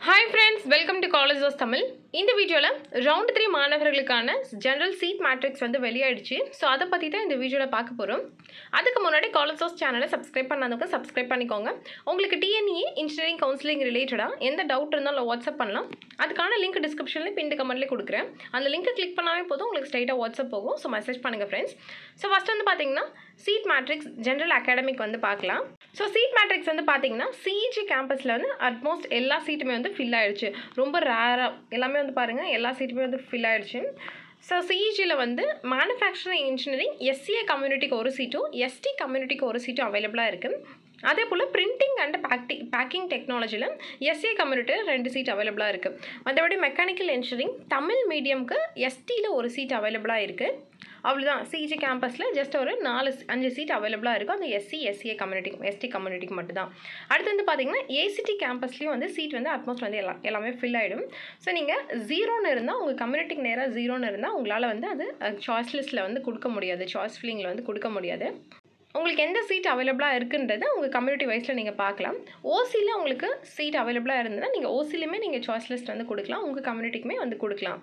hi friends welcome to college of Tamil இந்த வீடியோவில் round three மாணவர்களுக்கான ஜென்ரல் சீட் மேட்ரிக்ஸ் வந்து வெளியாயிடுச்சு ஸோ அதை பற்றி தான் இந்த வீடியோவில் பார்க்க போகிறோம் அதுக்கு முன்னாடி காலேஜ் ஆஃப் சேனலை சப்ஸ்கிரைப் பண்ணாதவங்க சப்ஸ்கிரைப் பண்ணிக்கோங்க உங்களுக்கு டிஎன்இ இன்ஜினியரிங் கவுன்சிலிங் ரிலேட்டடாக எந்த டவுட் இருந்தாலும் வாட்ஸ்அப் பண்ணலாம் அதுக்கான லிங்க் டிஸ்கிரிப்ஷனில் பின் கமெண்ட்லேயே கொடுக்குறேன் அந்த லிங்க்கை கிளிக் பண்ணாவே போதும் உங்களுக்கு ஸ்ட்ரைட்டாக வாட்ஸ்அப் போகும் ஸோ மெசேஜ் பண்ணுங்கள் ஃப்ரெண்ட்ஸ் ஸோ ஃபஸ்ட் வந்து பார்த்தீங்கன்னா சீட் மேட்ரிக்ஸ் ஜென்ரல் அகாடமிக் வந்து பார்க்கலாம் ஸோ சீட் மேட்ரிக்ஸ் வந்து பார்த்தீங்கன்னா சிஇஜி கேம்பஸில் வந்து அட்மோஸ்ட் எல்லா சீட்டுமே வந்து ஃபில் ஆயிடுச்சு ரொம்ப ரேராக எல்லாமே வந்து பாருங்கள் எல்லா சீட்டுமே வந்து ஃபில் ஆயிடுச்சு ஸோ சிஇஜியில் வந்து மேனுஃபேக்சரிங் இன்ஜினியரிங் எஸ்சிஏ கம்யூனிட்டிக்கு ஒரு சீட்டும் எஸ்டி கம்யூனிட்டிக்கு ஒரு சீட்டும் அவைலபிளாக இருக்குது அதே போல் பிரிண்டிங் அண்ட் பேக்டி பேக்கிங் டெக்னாலஜியில் எஸ்ஏ கம்யூனிட்டியில் ரெண்டு சீட் அவைலபிளாக இருக்குது மற்றபடி மெக்கானிக்கல் இன்ஜினியரிங் தமிழ் மீடியம்க்கு எஸ்டியில் ஒரு சீட் அவைலபிளாக இருக்குது அவ்வளோதான் சிஜி கேம்பஸில் ஜஸ்ட் ஒரு நாலு அஞ்சு சீட் அவைலபிளாக இருக்கும் அந்த எஸ்சி எஸ்சிஏ கம்யூனிட்டிக்கு எஸ்டி கம்யூனிட்டிக்கு மட்டும்தான் அடுத்து வந்து பார்த்தீங்கன்னா ஏசிடி கேம்பஸ்லேயும் வந்து சீட் வந்து அட்மோஸ்ட் வந்து எல்லாம் எல்லாமே ஃபில் ஆகிடும் ஸோ நீங்கள் ஜீரோன்னு இருந்தால் உங்கள் கம்யூனிட்டிக்கு நேராக ஜீரோன்னு இருந்தால் உங்களால் வந்து அது சாய்ஸ் லிஸ்ட்டில் வந்து கொடுக்க முடியாது சாய்ஸ் ஃபில்லிங்கில் வந்து கொடுக்க முடியாது உங்களுக்கு எந்த சீட் அவைலபிளாக இருக்குன்றதை உங்கள் கம்யூனிட்டி வைஸில் நீங்கள் பார்க்கலாம் ஓசியில் உங்களுக்கு சீட் அவைலபிளாக இருந்ததுன்னா நீங்கள் ஓசிலையுமே நீங்கள் சாய்ஸ் லிஸ்ட் வந்து கொடுக்கலாம் உங்கள் கம்யூனிட்டிக்குமே வந்து கொடுக்கலாம்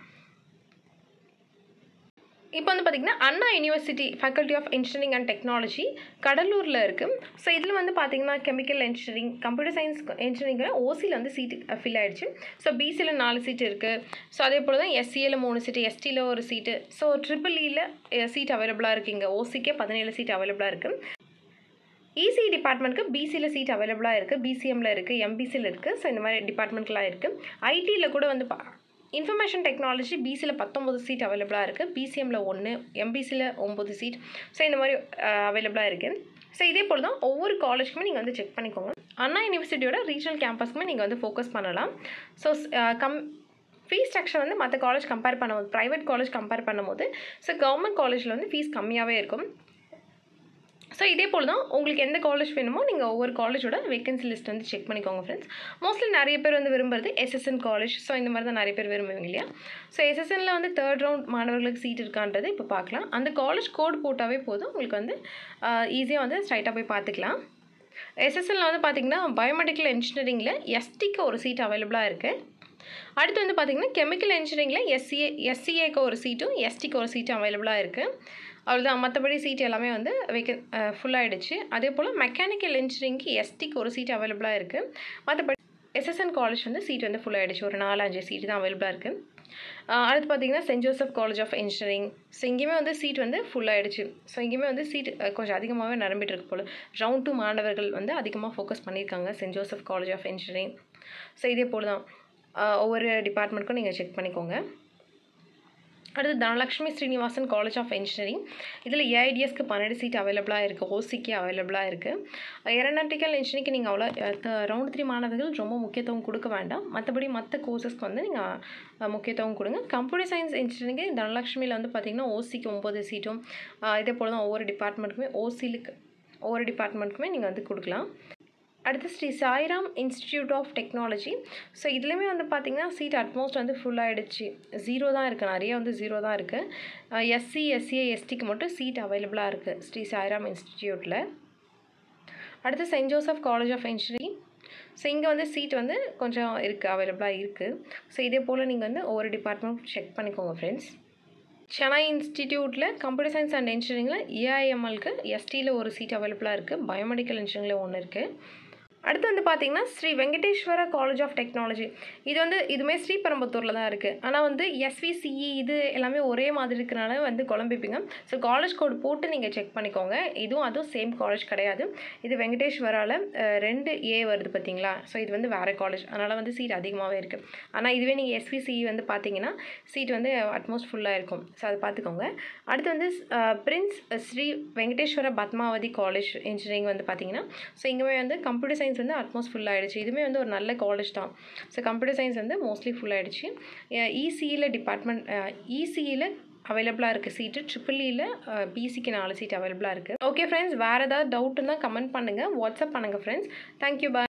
இப்போ வந்து பார்த்திங்கன்னா Anna university faculty of engineering and technology கடலூரில் இருக்குது ஸோ இதில் வந்து பார்த்திங்கன்னா கெமிக்கல் இன்ஜினியரிங் கம்ப்யூட்டர் சயின்ஸ் இன்ஜினியரிங்கில் ஓசியில் வந்து சீட்டு ஃபில் ஆகிடுச்சு ஸோ பிசியில் நாலு சீட் இருக்குது ஸோ அதே போல் தான் எஸ்சியில் மூணு சீட்டு எஸ்டியில் ஒரு சீட்டு ஸோ ட்ரிபிள் இயில் சீட் அவைலபிளாக இருக்குது இங்கே ஓசிக்கே பதினேழு சீட் அவைலபிளாக இருக்குது இசி டிபார்ட்மெண்ட்டுக்கு பிசியில் சீட் அவைலபிளாக இருக்குது பிசிஎம்மில் இருக்குது எம்பிசியில் இருக்குது ஸோ இந்த மாதிரி டிபார்ட்மெண்ட்லாம் இருக்குது ஐடியில் கூட வந்து பா இன்ஃபர்மேஷன் டெக்னாலஜி பிசியில் பத்தொம்பது சீட் அவைலபிளாக இருக்குது பிசிஎம்மில் ஒன்று எம்பிசியில் ஒம்பது சீட் ஸோ இந்த மாதிரி அவைலபிளாக இருக்குது ஸோ இதே போல் தான் ஒவ்வொரு காலேஜுக்குமே நீங்கள் வந்து செக் பண்ணிக்கோங்க அண்ணா யூனிவர்சிட்டியோட ரீஜனல் கேம்பஸ்க்குமே நீங்கள் வந்து ஃபோக்கஸ் பண்ணலாம் ஸோ கம் ஃபீஸ் ஸ்ட்ரக்சர் வந்து மற்ற காலேஜ் கம்பேர் பண்ணும்போது ப்ரைவேட் காலேஜ் கம்பேர் பண்ணும்போது ஸோ கவர்மெண்ட் காலேஜில் வந்து ஃபீஸ் கம்மியாகவே இருக்கும் ஸோ இதே போல் தான் உங்களுக்கு எந்த காலேஜ் வேணுமோ நீங்கள் ஒவ்வொரு காலேஜோட வேகன்சி லிஸ்ட் வந்து செக் பண்ணிக்கோங்க ஃப்ரெண்ட்ஸ் மோஸ்ட்லி நிறைய பேர் வந்து விரும்புறது எஸ்எஸ்என் காலேஜ் ஸோ இந்த மாதிரி தான் நிறைய பேர் விரும்புவீங்க இல்லையா ஸோ எஸ்எஸ்எனில் வந்து தேர்ட் ரவுண்ட் மாணவர்களுக்கு சீட் இருக்கான்றது இப்போ பார்க்கலாம் அந்த காலேஜ் கோட் போட்டாவே போதும் உங்களுக்கு வந்து ஈஸியாக வந்து ஸ்ட்ரைட்டாக போய் பார்த்துக்கலாம் எஸ்எஸ்எனில் வந்து பார்த்திங்கன்னா பயோமெடிக்கல் இன்ஜினியரிங்கில் எஸ்டிக்கு ஒரு சீட் அவைலபிளாக இருக்குது அடுத்து வந்து பார்த்திங்கன்னா கெமிக்கல் இன்ஜினியரிங்கில் எஸ்சிஏ எஸ்சிஏக்கு ஒரு சீட்டும் எஸ்டிக்கு ஒரு சீட்டும் அவைலபிளாக இருக்குது அவ்வளோதான் மற்றபடி சீட் எல்லாமே வந்து வேக்கன் ஃபுல்லாகிடுச்சு அதே போல் மெக்கானிக்கல் இன்ஜினியரிங்க்கு எஸ்டிக்கு ஒரு சீட் அவைலபிளாக இருக்குது மற்றபடி எஸ்எஸ்என் காலேஜ் வந்து சீட் வந்து ஃபுல்லாகிடுச்சு ஒரு நாலு அஞ்சு சீட் தான் அவைலபிளாக இருக்குது அடுத்து பார்த்திங்கன்னா saint Joseph college of engineering so இங்கேயுமே வந்து சீட் வந்து ஃபுல்லாகிடுச்சு ஸோ இங்கேயுமே வந்து சீட் கொஞ்சம் அதிகமாகவே நிரம்பிட்டு இருக்கு போல் ரவுண்ட் டூ மாணவர்கள் வந்து அதிகமாக ஃபோக்கஸ் பண்ணியிருக்காங்க saint Joseph college of engineering so இதே போல் தான் ஒவ்வொரு டிபார்ட்மெண்ட்க்கும் நீங்கள் செக் பண்ணிக்கோங்க அடுத்து Dhanalakshmi Srinivasan college of engineering இதில் ஏஐடிஎஸ்க்கு பன்னெண்டு சீட் அவைலபிளாக இருக்குது ஓசிக்கு அவைலபிளாக இருக்குது ஏரோநாட்டிக்கல் இன்ஜினியரிங்க்கு நீங்கள் அவ்வளோ ரவுண்ட் த்ரீ மாணவர்கள் ரொம்ப முக்கியத்துவம் கொடுக்க வேண்டாம் மற்றபடி மற்ற கோர்சஸ்க்கு வந்து நீங்கள் முக்கியத்துவம் கொடுங்க கம்ப்யூட்டர் சயின்ஸ் இன்ஜினியரிங்கு தனலக்ஷ்மியில் வந்து பார்த்திங்கன்னா ஓசிக்கு ஒம்பது சீட்டும் இதே போல் தான் ஒவ்வொரு டிபார்ட்மெண்ட்டுக்குமே ஓசிலுக்கு ஒவ்வொரு டிபார்ட்மெண்ட்டுக்குமே நீங்கள் வந்து கொடுக்கலாம் அடுத்து Sri Sairam institute of technology so இதுலேயுமே வந்து பார்த்திங்கன்னா சீட் அட்மோஸ்ட் வந்து ஃபுல் ஆகிடுச்சு ஜீரோ தான் இருக்குது நிறைய வந்து ஜீரோ தான் இருக்குது எஸ்சி எஸ்சிஏ எஸ்டிக்கு மட்டும் சீட் அவைலபிளாக இருக்குது ஸ்ரீ சாய்ராம் இன்ஸ்டிடியூட்டில் அடுத்து saint Joseph college of engineering so இங்கே வந்து சீட் வந்து கொஞ்சம் இருக்குது அவைலபிளாக இருக்குது ஸோ இதே போல் நீங்கள் வந்து ஒவ்வொரு டிபார்ட்மெண்ட் செக் பண்ணிக்கோங்க ஃப்ரெண்ட்ஸ் சென்னை இன்ஸ்டிடியூட்டில் கம்ப்யூட்டர் சயின்ஸ் அண்ட் இன்ஜினியரிங்கில் ஏஐஎம்எல்க்கு எஸ்டியில் ஒரு சீட் அவைலபிளாக இருக்குது பயோமெடிக்கல் இன்ஜினியரிங்கில் ஒன்று இருக்குது அடுத்து வந்து பார்த்தீங்கன்னா Sri Venkateswara college of technology இது வந்து இதுவுமே ஸ்ரீபெரும்புத்தூரில் தான் இருக்குது ஆனால் வந்து எஸ்விசிஇ இது எல்லாமே ஒரே மாதிரி இருக்கிறனால வந்து குழம்பிப்பீங்க ஸோ காலேஜ் கோட் போட்டு நீங்கள் செக் பண்ணிக்கோங்க இதுவும் அதுவும் சேம் காலேஜ் கிடையாது இது வெங்கடேஸ்வராவில் ரெண்டு ஏ வருது பார்த்தீங்களா ஸோ இது வந்து வேறு காலேஜ் அதனால் வந்து சீட் அதிகமாகவே இருக்குது ஆனால் இதுவே நீங்கள் எஸ்விசிஇ வந்து பார்த்தீங்கன்னா சீட் வந்து அட்மோஸ்ட் ஃபுல்லாக இருக்கும் ஸோ அதை பார்த்துக்கோங்க அடுத்து வந்து prince Sri Venkateswara Padmavathy college engineering வந்து பார்த்தீங்கன்னா ஸோ இங்கே வந்து கம்ப்யூட்டர் சயின்ஸ் வந்து அட்மோஸ்ட் ஃபுல் ஆகிடுச்சு இதுவுமே வந்து ஒரு நல்ல காலேஜ் தான் ஸோ கம்ப்யூட்டர் சயின்ஸ் வந்து மோஸ்ட்லி ஃபுல் ஆகிடுச்சு இசியில் டிபார்ட்மெண்ட் இசியில் அவைலபிளாக இருக்குது சீட்டு ட்ரிபிள்இயில் பிசிக்கு நாலு சீட் அவைலபிளாக இருக்குது ஓகே ஃப்ரெண்ட்ஸ் வேறு ஏதாவது டவுட் இருந்தால் கமெண்ட் பண்ணுங்கள் வாட்ஸ்அப் பண்ணுங்கள் ஃப்ரெண்ட்ஸ் தேங்க்யூ பாய்